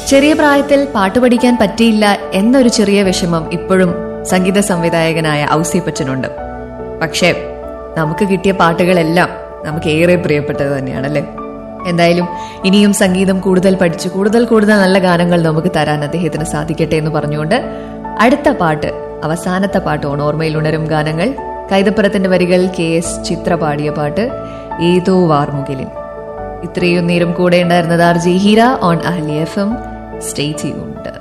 ചെറിയ പ്രായത്തിൽ പാട്ട് പഠിക്കാൻ പറ്റിയില്ല എന്നൊരു ചെറിയ വിഷമം ഇപ്പോഴും സംഗീത സംവിധായകനായ ഔസിപ്പച്ചനുണ്ട് പക്ഷേ നമുക്ക് കിട്ടിയ പാട്ടുകളെല്ലാം നമുക്ക് ഏറെ പ്രിയപ്പെട്ടത് തന്നെയാണല്ലേ എന്തായാലും ഇനിയും സംഗീതം കൂടുതൽ പഠിച്ച് കൂടുതൽ കൂടുതൽ നല്ല ഗാനങ്ങൾ നമുക്ക് തരാൻ അദ്ദേഹത്തിന് സാധിക്കട്ടെ എന്ന് പറഞ്ഞുകൊണ്ട് അടുത്ത പാട്ട് അവസാനത്തെ പാട്ട് ഓണോർമയിൽ ഉണരും ഗാനങ്ങൾ കൈതപ്പുറത്തിന്റെ വരികൾ കെ എസ് ചിത്ര പാടിയ പാട്ട് ഏതോ വാർമുകിലിൻ ഇത്രയും നേരം കൂടെ ഉണ്ടായിരുന്നത് R J Heera on Ahali F M stay tuned